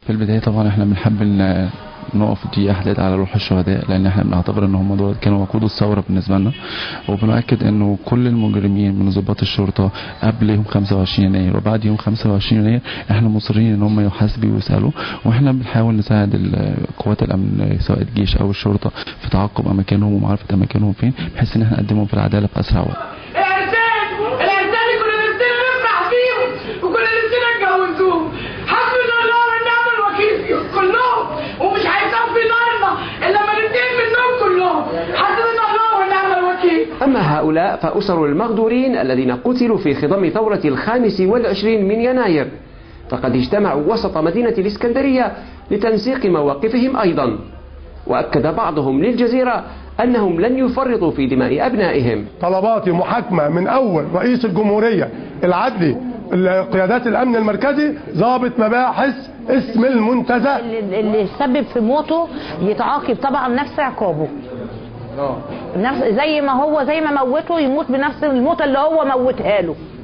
في البداية طبعا احنا بنحب ان نقف دي احداد على روح الشهداء لان احنا بنعتبر ان هم دول كانوا وقود الثوره بالنسبه لنا وبنؤكد انه كل المجرمين من ضباط الشرطه قبل يوم 25 يناير وبعد يوم 25 يناير احنا مصرين ان هم يحاسبوا ويسالوا واحنا بنحاول نساعد ال- قوات الامن سواء الجيش او الشرطه في تعقب اماكنهم ومعرفه اماكنهم فين بحيث ان احنا نقدمهم في العداله في اسرع وقت العرسان العرسان اللي كنا نفسنا نفرح فيهم وكنا نفسنا نجوزوهم حسبنا الله ونعم الوكيل فيهم كلهم ومش هيصفي نارنا الا لما ننتهي منهم كلهم حسبنا الله ونعم الوكيل أما هؤلاء فأسر المغدورين الذين قتلوا في خضم ثورة الخامس والعشرين من يناير فقد اجتمعوا وسط مدينة الإسكندرية لتنسيق مواقفهم أيضا وأكد بعضهم للجزيرة أنهم لن يفرطوا في دماء أبنائهم طلباتي محاكمة من أول رئيس الجمهورية العدلي قيادات الأمن المركزي ضابط مباحث اسم المنتزه اللي اللي سبب في موته يتعاقب طبعا نفس عقابه نفس زي ما هو زي ما موته يموت بنفس الموتة اللي هو موتها له